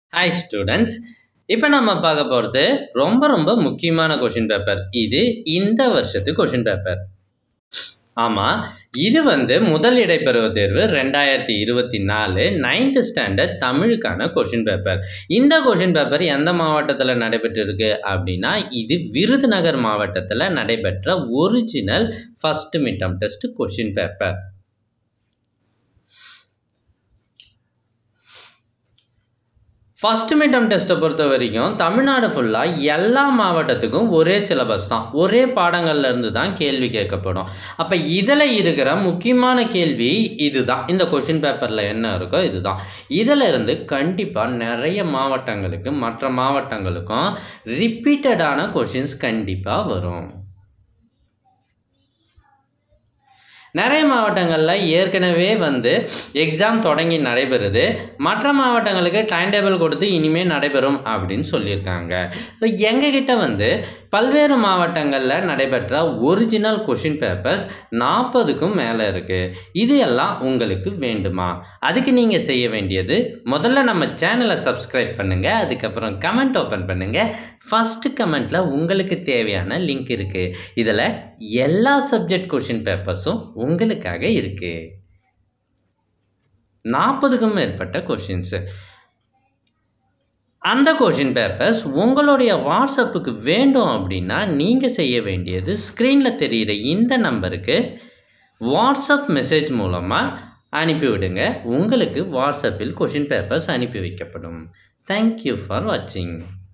hi students இப்போ நம்ம பார்க்க போகிறது ரொம்ப ரொம்ப முக்கியமான கொஷின் பேப்பர் இது இந்த வருஷத்து கொஷின் பேப்பர் ஆமாம் இது வந்து முதல் இடைப்பருவ தேர்வு ரெண்டாயிரத்தி இருபத்தி நாலு நைன்த்து ஸ்டாண்டர்ட் தமிழுக்கான கொஷின் பேப்பர் இந்த கொஷின் பேப்பர் எந்த மாவட்டத்தில் நடைபெற்றிருக்கு அப்படின்னா இது விருதுநகர் மாவட்டத்தில் நடைபெற்ற original first midterm test question paper first midterm டெஸ்ட்டை பொறுத்த வரைக்கும் தமிழ்நாடு ஃபுல்லாக எல்லா மாவட்டத்துக்கும் ஒரே சிலபஸ் தான் ஒரே பாடங்கள்ல இருந்து தான் கேள்வி கேட்கப்படும் அப்போ இதில் இருக்கிற முக்கியமான கேள்வி இதுதான் இந்த கொஷின் பேப்பரில் என்ன இருக்கோ இதுதான் இதில் இருந்து கண்டிப்பாக நிறைய மாவட்டங்களுக்கு மற்ற மாவட்டங்களுக்கும் ரிப்பீட்டடான கொஷின்ஸ் கண்டிப்பாக வரும் நிறைய மாவட்டங்களில் ஏற்கனவே வந்து எக்ஸாம் தொடங்கி நடைபெறுது மற்ற மாவட்டங்களுக்கு டைம் டேபிள் கொடுத்து இனிமேல் நடைபெறும் அப்படின்னு சொல்லியிருக்காங்க ஸோ எங்ககிட்ட வந்து பல்வேறு மாவட்டங்களில் நடைபெற்ற ஒரிஜினல் கொஷின் பேப்பர்ஸ் நாற்பதுக்கும் மேலே இருக்குது இது எல்லாம் உங்களுக்கு வேண்டுமா அதுக்கு நீங்கள் செய்ய வேண்டியது முதல்ல நம்ம சேனலை சப்ஸ்கிரைப் பண்ணுங்கள் அதுக்கப்புறம் கமெண்ட் ஓப்பன் பண்ணுங்கள் ஃபஸ்ட்டு கமெண்ட்டில் உங்களுக்கு தேவையான லிங்க் இருக்குது இதில் எல்லா சப்ஜெக்ட் கொஷின் பேப்பர்ஸும் உங்களுக்காக இருக்குது நாற்பதுக்கும் மேற்பட்ட கொஷின்ஸு அந்த கொஷின் பேப்பர்ஸ் உங்களுடைய வாட்ஸ்அப்புக்கு வேண்டும் அப்படின்னா நீங்கள் செய்ய வேண்டியது ஸ்க்ரீனில் தெரிகிற இந்த நம்பருக்கு வாட்ஸ்அப் மெசேஜ் மூலமாக அனுப்பிவிடுங்க உங்களுக்கு வாட்ஸ்அப்பில் கொஷின் பேப்பர்ஸ் அனுப்பி வைக்கப்படும் தேங்க்யூ ஃபார் வாட்சிங்